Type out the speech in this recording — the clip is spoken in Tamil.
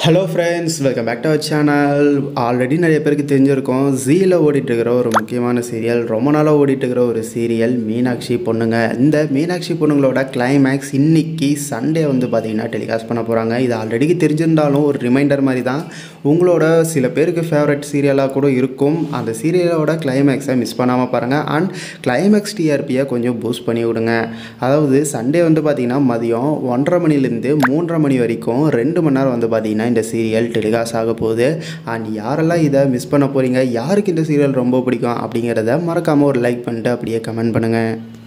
hello friends welcome back to our channel already நிறைய பேருக்கு தெரிஞ்சிருக்கும் ஜீல ஓடிட்டுருக்கிற ஒரு முக்கியமான சீரியல் ரொம்ப நாளாக ஓடிட்டுருக்கிற ஒரு சீரியல் மீனாட்சி பொண்ணுங்க இந்த மீனாட்சி பொண்ணுங்களோட கிளைமேக்ஸ் இன்னைக்கு சண்டே வந்து பார்த்தீங்கன்னா டெலிகாஸ்ட் பண்ண போகிறாங்க இது ஆல்ரெடி தெரிஞ்சிருந்தாலும் ஒரு ரிமைண்டர் மாதிரி தான் உங்களோட சில பேருக்கு ஃபேவரட் சீரியலாக கூட இருக்கும் அந்த சீரியலோட கிளைமேக்ஸை மிஸ் பண்ணாமல் பாருங்கள் அண்ட் கிளைமேக்ஸ் டிஆர்பியை கொஞ்சம் பூஸ்ட் பண்ணி விடுங்க அதாவது சண்டே வந்து பார்த்தீங்கன்னா மதியம் ஒன்றரை மணிலேருந்து மூன்றரை மணி வரைக்கும் ரெண்டு மணி நேரம் வந்து பார்த்தீங்கன்னா இந்த சீரியல் டெலிகாஸ்ட் ஆக போகுது அண்ட் யாரெல்லாம் இதை மிஸ் பண்ண போகிறீங்க யாருக்கு இந்த சீரியல் ரொம்ப பிடிக்கும் அப்படிங்கிறத மறக்காமல் ஒரு லைக் பண்ணிட்டு அப்படியே கமெண்ட் பண்ணுங்கள்